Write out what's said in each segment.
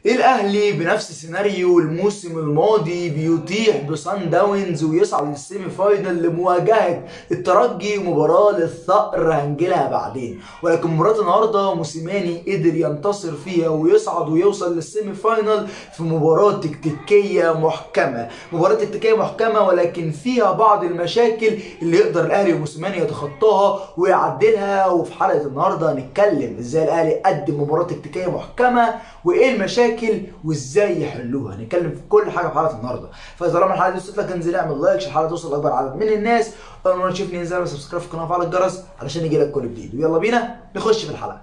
الاهلي بنفس سيناريو الموسم الماضي بيطيح بصن داونز ويصعد للسيمي فاينل لمواجهه الترجي مباراه للثأر هنجيلها بعدين ولكن مباراه النهارده موسيماني قدر ينتصر فيها ويصعد ويوصل للسيمي فاينل في مباراه تكتيكيه محكمه مباراه تكتيكيه محكمه ولكن فيها بعض المشاكل اللي يقدر الاهلي وموسيماني يتخطاها ويعدلها وفي حلقه النهارده هنتكلم ازاي الاهلي قدم مباراه تكتيكيه محكمه وايه المشاكل وازاي يحلوها هنتكلم في كل حاجه في حلقه النهارده فطالما الحلقه دي وصلت لك انزل اعمل لايك عشان الحلقه توصل لاكبر عدد من الناس اول مره تشوفني انزل سبسكرايب في القناه وفعل الجرس علشان يجي لك كل جديد ويلا بينا نخش في الحلقه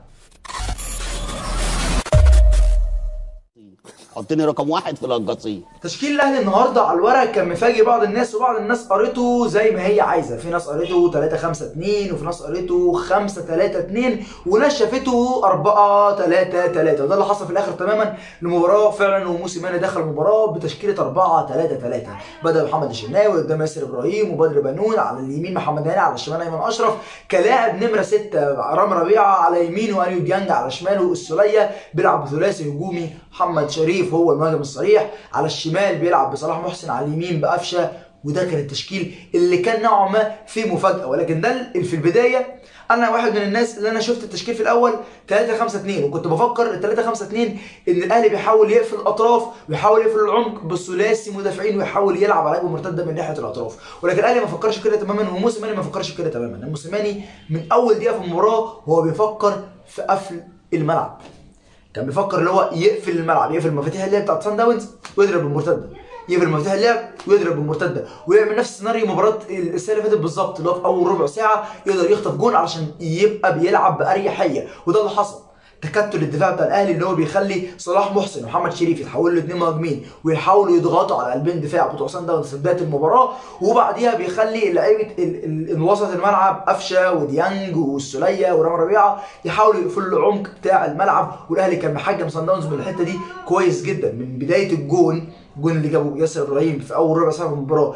حطني رقم واحد في القصيم تشكيل الاهلي النهارده على الورق كان مفاجئ بعض الناس وبعض الناس قريته زي ما هي عايزه في ناس قريته 3 5 2 وفي ناس قريته 5 3 2 وناس شافته 4 3 3 وده اللي حصل في الاخر تماما المباراه فعلا وموسيماني دخل المباراه بتشكيله 4 3 3 بدا محمد الشناوي قدام ياسر ابراهيم وبدر بنون على اليمين محمد هاني على الشمال ايمن اشرف كلاعب نمره 6 رام ربيعه على يمينه اليو ديانج على شماله السوليه بيلعب ثلاثي هجومي محمد شريف هو المهاجم الصريح على الشمال بيلعب بصلاح محسن على اليمين بقفشه وده كان التشكيل اللي كان نوعا ما فيه مفاجاه ولكن ده في البدايه انا واحد من الناس اللي انا شفت التشكيل في الاول 3 5 2 وكنت بفكر ال 3 5 2 ان الاهلي بيحاول يقفل الاطراف ويحاول يقفل العمق بثلاثي مدافعين ويحاول يلعب على لعبه مرتده من ناحيه الاطراف ولكن الاهلي ما فكرش كده تماما وموسيماني ما فكرش كده تماما موسيماني من اول دقيقه في المباراه وهو بيفكر في قفل الملعب كان بيفكر اللي هو يقفل الملعب يقفل مفاتيح اللعب بتاعت سان داونز ويضرب بالمرتده يقفل مفاتيح اللعب ويضرب بالمرتده ويعمل نفس سيناريو مباراه السنه اللي فاتت بالظبط اللي هو في اول ربع ساعه يقدر يخطف جون علشان يبقى بيلعب باريحيه وده اللي حصل تكتل الدفاع بتاع الاهلي اللي هو بيخلي صلاح محسن ومحمد شريف يتحولوا لاثنين مهاجمين ويحاولوا يضغطوا على قلبين دفاع بتوع سان داونز في بدايه المباراه وبعديها بيخلي لعيبه وسط الملعب قفشه وديانج والسوليه ورام ربيعه يحاولوا يقفلوا العمق بتاع الملعب والاهلي كان محجم سان داونز من الحته دي كويس جدا من بدايه الجون الجون اللي جابه ياسر ابراهيم في اول ربع ساعه من المباراه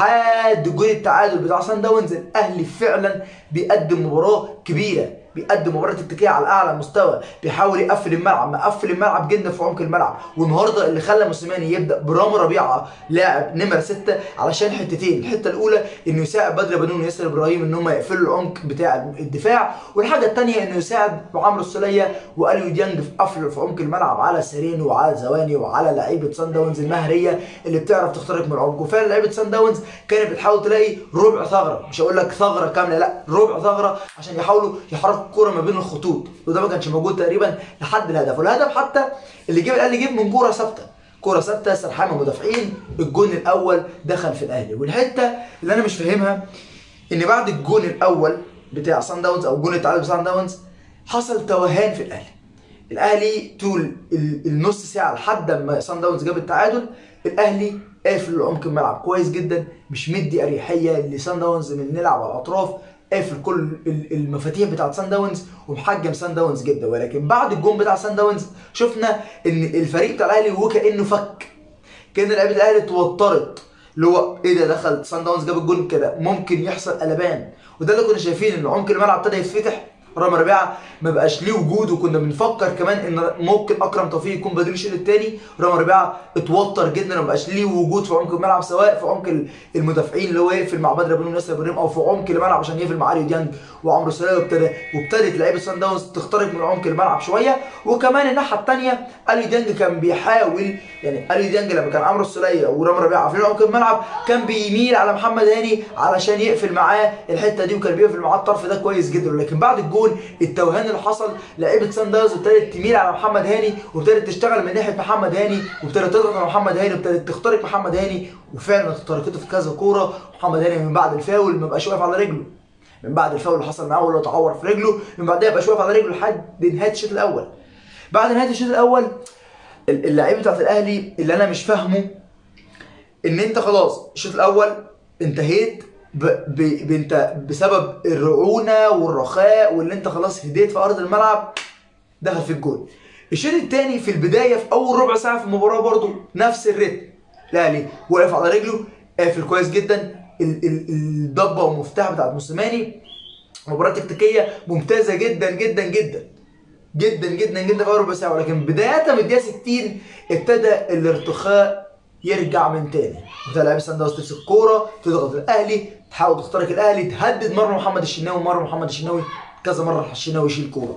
لحد جون التعادل بتاع سان داونز الاهلي فعلا بيقدم مباراه كبيره بيقدم مباراه تكتيكيه على اعلى مستوى بيحاول يقفل الملعب مقفل الملعب جدا في عمق الملعب والنهارده اللي خلى موسيماني يبدا برامي ربيعه لاعب نمره 6 علشان حتتين الحته الاولى انه يساعد بدر بنون وياسر ابراهيم ان هم يقفلوا العمق بتاع الدفاع والحاجه الثانيه انه يساعد عمرو السوليه واليو ديانج في قفل في عمق الملعب على سيرين وعلى زواني وعلى لعيبه سان داونز المهريه اللي بتعرف تخترق من العمق وفعلا لعيبه سان داونز كانت بتحاول تلاقي ربع ثغره مش هقول لك ثغره كامله لا ربع ثغره عشان يحاولوا يحركوا الكوره ما بين الخطوط وده ما كانش موجود تقريبا لحد الهدف والهدف حتى اللي جاب الاهلي جاب من كوره ثابته كوره ثابته سرحانه مدافعين الجون الاول دخل في الاهلي والحته اللي انا مش فاهمها ان بعد الجون الاول بتاع سان داونز او جون التعادل بتاع سان داونز حصل توهان في الاهلي الاهلي طول النص ساعه لحد ما سان داونز جاب التعادل الاهلي قافل عمق الملعب كويس جدا مش مدي اريحيه لسان داونز من نلعب على الاطراف قافل كل المفاتيح بتاعت سان داونز ومحجم سان داونز جدا ولكن بعد الجون بتاع سان داونز شفنا ان الفريق بتاع الاهلي وكانه فك كان لعيبه الاهلي اتوترت اللي هو ايه ده دخل سان داونز جاب الجون كده ممكن يحصل قلبان وده اللي كنا شايفين ان عمق الملعب ابتدى يتفتح رامي ربيعه ما بقاش ليه وجود وكنا بنفكر كمان ان ممكن اكرم توفيق يكون بديل الشوط الثاني رامي ربيعه اتوتر جدا وما بقاش ليه وجود في عمق الملعب سواء في عمق المدافعين اللي هو يقفل مع بدر بن ياسر ابراهيم او في عمق الملعب عشان يقفل مع علي ديانج وعمرو السوليه وابتدى وابتدت لعيبه سان داونز تخترق من عمق الملعب شويه وكمان الناحيه الثانيه علي ديانج كان بيحاول يعني علي ديانج لما كان عمرو السوليه ورامي ربيعه في عمق الملعب كان بيميل على محمد هاني علشان يقفل معاه الحته دي وكان بيقفل معاه الطرف ده كويس جدا لكن بعد الجون التوهان اللي حصل لعيبه سان داونز ابتدت تميل على محمد هاني وابتدت تشتغل من ناحيه محمد هاني وابتدت تضغط على محمد هاني وابتدت تخترق محمد هاني وفعلا اخترقته في كذا كوره محمد هاني من بعد الفاول ما بقاش واقف على رجله من بعد الفاول اللي حصل معاه واللي اتعور في رجله من بعدها بقاش واقف على رجله لحد نهايه الشوط الاول بعد نهايه الشوط الاول اللعيبه بتاعت الاهلي اللي انا مش فاهمه ان انت خلاص الشوط الاول انتهيت ب... ب... ب... انت بسبب الرعونه والرخاء واللي انت خلاص هديت في ارض الملعب دخل في الجول الشوط الثاني في البدايه في اول ربع ساعه في المباراه برضو نفس الريتم الاهلي واقف على رجله قافل كويس جدا الضبه والمفتاح بتاعت موسيماني مباراه تكتيكيه ممتازه جدا جدا جدا جدا جدا جدا في اول ربع ساعه ولكن بدايه من الدقيقه 60 ابتدى الارتخاء يرجع من تاني ابتدى لعيبه سان داونز تمسك الكوره تضغط الاهلي تحاول تخترق الاهلي تهدد مره محمد الشناوي مره محمد الشناوي كذا مره الشناوي يشيل كوره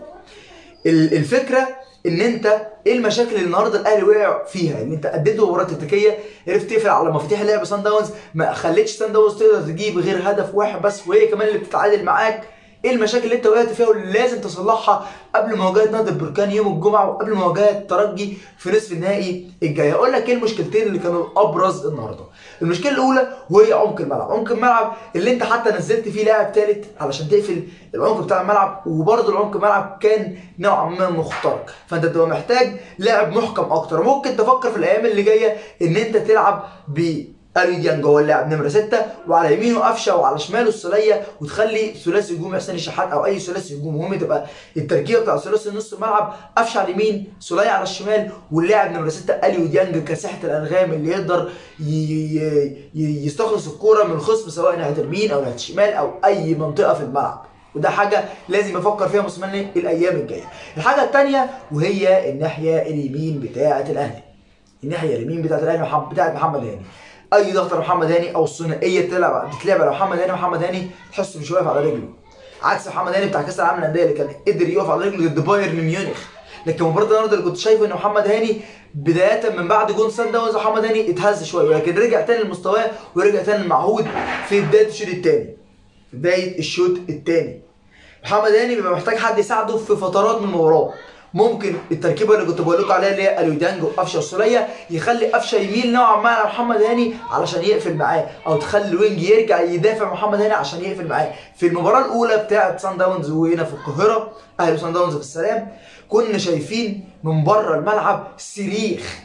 ال- الفكره ان انت ايه المشاكل اللي النهارده الاهلي وقع فيها ان انت اديت مباراه تكتيكيه عرفت تقفل على مفاتيح لعب سان داونز ما خليتش سان داونز تقدر تجيب غير هدف واحد بس وهي كمان اللي بتتعادل معاك ايه المشاكل اللي انت وقعت فيها واللي لازم تصلحها قبل مواجهه نادي البركان يوم الجمعه وقبل مواجهه الترجي في نصف النهائي الجاي هقول لك ايه المشكلتين اللي كانوا الابرز النهارده المشكله الاولى وهي عمق الملعب عمق الملعب اللي انت حتى نزلت فيه لاعب ثالث علشان تقفل العمق بتاع الملعب وبرضه العمق الملعب كان نوعا ما مخترق فانت تبقى محتاج لاعب محكم اكتر ممكن تفكر في الايام اللي جايه ان انت تلعب ب اليو ديانج هو اللاعب نمره 6 وعلى يمينه قفشه وعلى شماله السوليه وتخلي ثلاثي هجوم حسين الشحات او اي ثلاثي هجوم المهم تبقى التركيبه بتاع ثلاثي نص الملعب قفشه على اليمين سوليه على الشمال واللاعب نمره 6 اليو ديانج كساحه الالغام اللي يقدر ي- ي- ي- يستخلص الكوره من الخصم سواء ناحيه اليمين او ناحيه الشمال او اي منطقه في الملعب وده حاجة لازم يفكر فيها موسيماني الأيام الجاية. الحاجة التانية وهي الناحية اليمين بتاعة الأهلي. الناحيه اليمين بتاعت الاهلي محمد بتاعت محمد هاني اي ضغط على محمد هاني او الثنائيه تلعب تتلعب على محمد هاني محمد هاني تحس مش واقف على رجله عكس محمد هاني بتاع كاس العالم للانديه اللي كان قدر يقف على رجله ضد بايرن ميونخ لكن مباراه النهارده اللي كنت شايفه ان محمد هاني بدايه من بعد جون سان داونز محمد هاني اتهز شويه ولكن رجع تاني لمستواه ورجع تاني للمعهود في بدايه الشوط الثاني في بدايه الشوط الثاني محمد هاني بيبقى محتاج حد يساعده في فترات من المباراه ممكن التركيبه اللي كنت بقول لكم عليها اللي هي اليودانج وقفشه والسوليه يخلي قفشه يميل نوعا ما على محمد هاني علشان يقفل معاه او تخلي الوينج يرجع يدافع محمد هاني عشان يقفل معاه في المباراه الاولى بتاعه سان داونز وهنا في القاهره اهلي سان داونز في السلام كنا شايفين من بره الملعب صريخ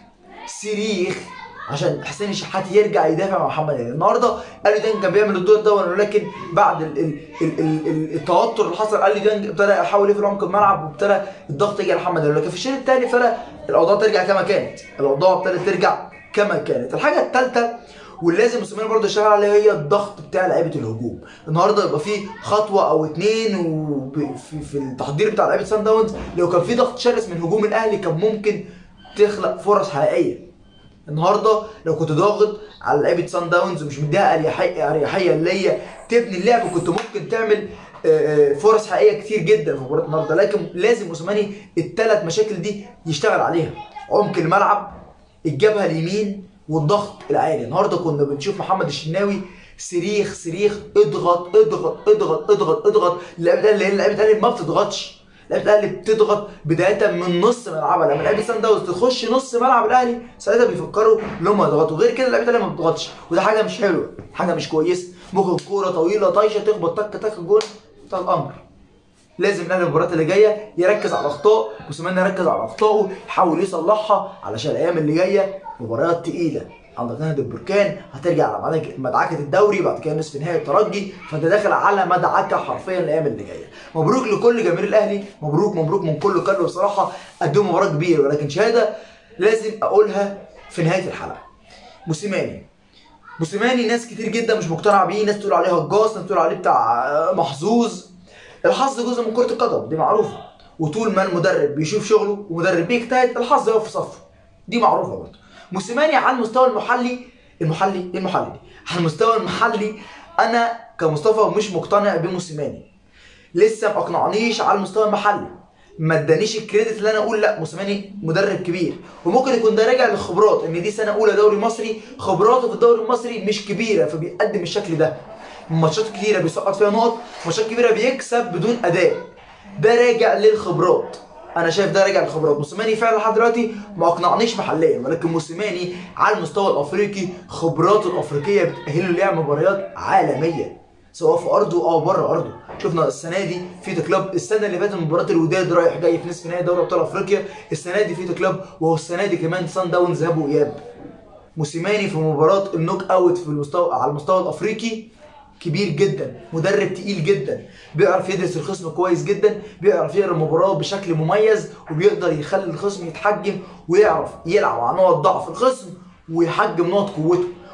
صريخ عشان حسين الشحات يرجع يدافع مع محمد هاني النهارده الي دانج كان بيعمل الدور ده ولكن بعد ال ال ال ال ال التوتر اللي حصل الي دانج ابتدى يحاول يقفل عمق الملعب وابتدى الضغط يجي على محمد هاني لكن في الشوط الثاني ابتدى الاوضاع ترجع كما كانت الاوضاع ابتدت ترجع كما كانت الحاجه الثالثه واللي لازم موسيماني برضه يشتغل عليها هي الضغط بتاع لعيبه الهجوم النهارده يبقى في خطوه او اتنين وفي في التحضير بتاع لعيبه سان داونز لو كان في ضغط شرس من هجوم الاهلي كان ممكن تخلق فرص حقيقيه النهارده لو كنت ضاغط على لعيبه سان داونز ومش مديها اريحيه اريحيه اللي هي تبني اللعب كنت ممكن تعمل آه، آه، فرص حقيقيه كتير جدا في مباراه النهارده لكن لازم موسيماني الثلاث مشاكل دي يشتغل عليها عمق الملعب الجبهه اليمين والضغط العالي النهارده كنا بنشوف محمد الشناوي صريخ صريخ اضغط اضغط اضغط اضغط اضغط لعيبه الاهلي لان لعيبه الاهلي ما بتضغطش لعيبه الاهلي بتضغط بدايه من نص ملعبها لما لعيبه سان داونز تخش نص ملعب الاهلي ساعتها بيفكروا ان هم يضغطوا غير كده لعيبه الاهلي ما بتضغطش وده حاجه مش حلوه حاجه مش كويسه ممكن كوره طويله طايشه تخبط تك تك الجون ده الامر لازم الاهلي المباريات اللي جايه يركز على الاخطاء موسيماني يركز على اخطائه يحاول يصلحها علشان الايام اللي جايه مباريات تقيله عندك نهضه البركان هترجع على مدعك- مدعكه الدوري بعد كده نصف نهائي الترجي فانت داخل على مدعكه حرفيا الايام اللي جايه مبروك لكل جماهير الاهلي مبروك مبروك من كل قلب بصراحه قدموا مباراه كبيره ولكن شهاده لازم اقولها في نهايه الحلقه موسيماني موسيماني ناس كتير جدا مش مقتنعه بيه ناس تقول عليه هجاص ناس تقول عليه بتاع آه، محظوظ الحظ جزء من كره القدم دي معروفه وطول ما المدرب بيشوف شغله ومدرب بيجتهد الحظ يقف في صفه دي معروفه برضه موسيماني على المستوى المحلي المحلي ايه المحلي دي على المستوى المحلي انا كمصطفى مش مقتنع بموسيماني لسه ما اقنعنيش على المستوى المحلي ما ادانيش الكريدت اللي انا اقول لا موسيماني مدرب كبير وممكن يكون ده راجع للخبرات ان دي سنه اولى دوري مصري خبراته في الدوري المصري مش كبيره فبيقدم الشكل ده ماتشات كتيره بيسقط فيها نقط ماتشات كبيره بيكسب بدون اداء ده راجع للخبرات انا شايف ده راجع للخبرات موسيماني فعلا لحد دلوقتي ما اقنعنيش محليا ولكن موسيماني على المستوى الافريقي خبراته الافريقيه بتاهله ليها مباريات عالميه سواء في ارضه او بره ارضه شفنا السنه دي فيتا كلوب السنه اللي فاتت مباراه الوداد رايح جاي في نصف نهائي دوري ابطال افريقيا السنه دي فيتا كلوب وهو السنه دي كمان سان داونز ذهاب واياب موسيماني في مباراه النوك اوت في المستوى على المستوى الافريقي كبير جدا مدرب تقيل جدا بيعرف يدرس الخصم كويس جدا بيعرف يقرا المباراه بشكل مميز وبيقدر يخلي الخصم يتحجم ويعرف يلعب على نقط ضعف الخصم ويحجم نقط قوته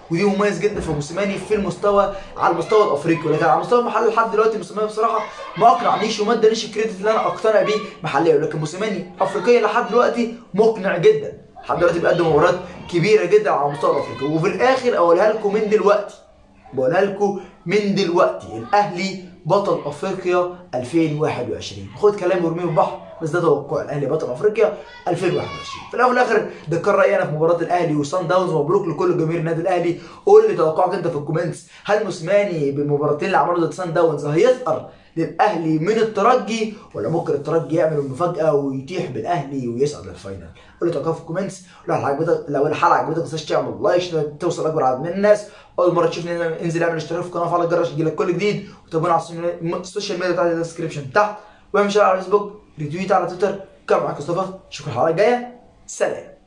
ودي مميز جدا في موسيماني في المستوى على المستوى الافريقي ولكن على المستوى المحلي لحد دلوقتي موسيماني بصراحه ما اقنعنيش وما ادانيش الكريدت اللي انا اقتنع بيه محليا ولكن موسيماني افريقيا لحد دلوقتي مقنع جدا لحد دلوقتي بيقدم مباريات كبيره جدا على المستوى الافريقي وفي الاخر اقولها لكم من دلوقتي بقولها لكم من دلوقتي الاهلي بطل افريقيا 2021 خد كلامي وارميه في البحر بس ده توقع الاهلي بطل افريقيا 2021 في الاول والاخر ده كان رايي انا في مباراه الاهلي وصن داونز مبروك لكل جماهير النادي الاهلي قول لي توقعك انت في الكومنتس هل موسيماني بالمباراتين اللي عملوا ضد صن داونز هيثأر للاهلي من الترجي ولا ممكن الترجي يعمل مفاجاه ويتيح بالاهلي ويصعد للفاينل قول لي توقعك في الكومنتس لو الحلقه عجبتك لو الحلقه عجبتك ما تنساش تعمل لايك عشان توصل اكبر عدد من الناس اول مره تشوفني انزل اعمل اشتراك في القناه وفعل الجرس عشان يجيلك كل جديد وتابعونا على السوشيال ميديا بتاعتي الديسكربشن تحت واعمل شير على الفيسبوك ريتويت على تويتر كان معاك مصطفى اشوفكم الحلقه الجايه سلام